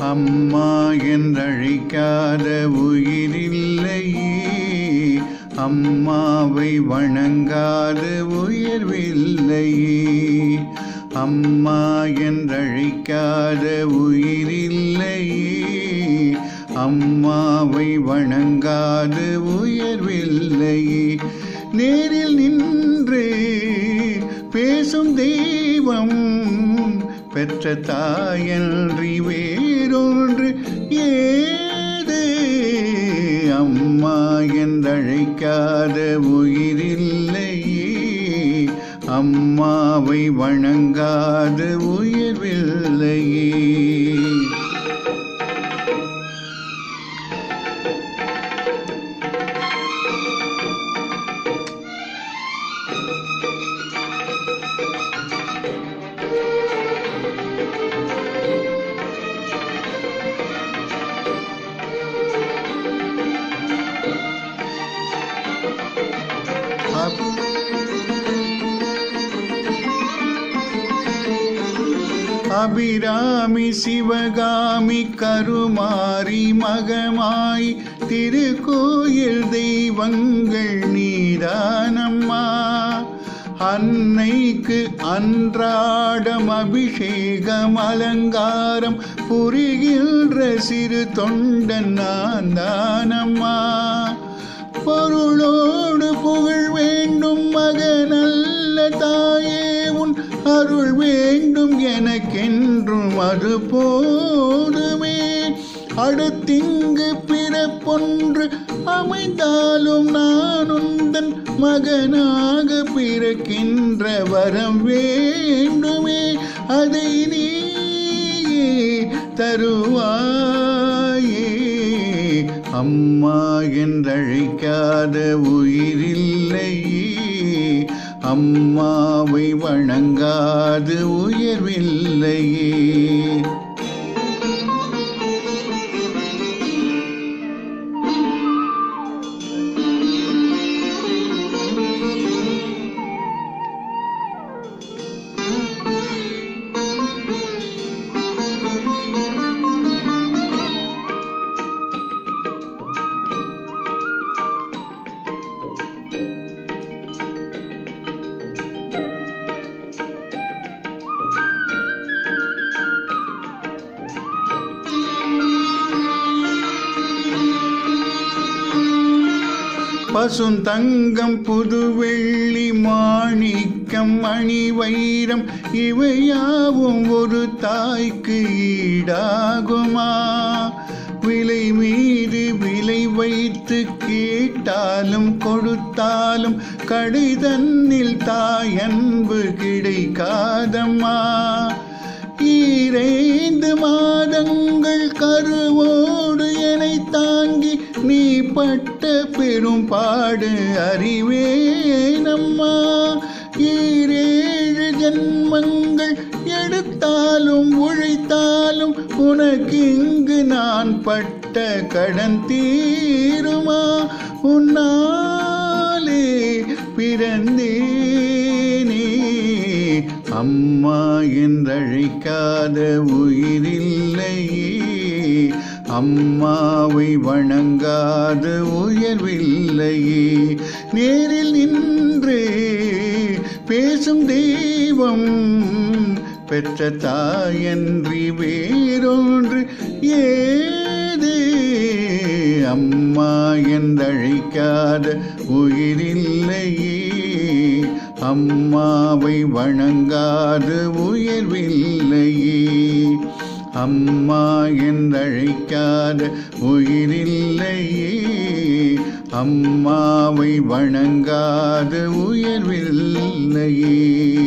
அம்மா என்றழைக்காத உயிரில்லையே அம்மாவை வணங்காத உயர்வில்லையே அம்மா என்றழைக்காத உயிரில்லையே அம்மாவை வணங்காத உயர்வில்லையே நேரில் நின்று பேசும் தெய்வம் பெற்ற தாயன்றி வேறொன்று ஏது அம்மா என்றழைக்காத உயிரில்லையே அம்மாவை வணங்காத உயர்வில்லையே அப்- அபிராமி சிவகாமி கருமாரி மகமாய் திருக்கோயில் தெய்வங்கள் நீதானம்மா அன்னைக்கு அன்றாடம் அபிஷேகம் அலங்காரம் புரிகின்ற சிறு தொண்டன் நான் தானம்மா பொருளோடு புகழ் வேண்டும் மகனல்ல தாயே உன் அருள் வேண்டும் எனக்கென்றும் அது போதுமே அடுத்திங்கு பிறப்பொன்று அமைந்தாலும் நான் உந்தன் மகனாக பிறக்கின்ற வரம் வேண்டுமே அதை நீயே தருவாயே அம்மா என்றழைக்காத உயிரில்லையே அம்மாவை வணங்காது உயர்வில்லையே பசுந்தங்கம் புது வெள்ளி மாணிக்கம் மணி வைரம் இவையாவும் ஒரு தாய்க்கு ஈடாகுமா விலை மீது விலை வைத்து கேட்டாலும் கொடுத்தாலும் கடிதன்னில் தாயன்பு கிடைக்காதம்மா ஈரைந்து மாதங்கள் கருவோடு என்னை தாங்கி நீ பட்ட பெரும் பாடு அறிவேனம்மா ஈரேழு ஜன்மங்கள் எடுத்தாலும் உழைத்தாலும் உனக்கு இங்கு நான் பட்ட கடன் தீருமா உன்னாலே பிறந்தேனே அம்மா என்றழைக்காத உயிரில்லையே அம்மாவை வணங்காத உயர்வில்லையே நேரில் நின்று பேசும் தெய்வம் பெற்ற தாயன்றி வேறொன்று ஏது அம்மா என்றழைக்காத உயிரில்லையே அம்மாவை வணங்காத உயர்வில்லையே அம்மா என்றழைக்காத உயிரில்லையே அம்மாவை வணங்காத உயர்வில்லையே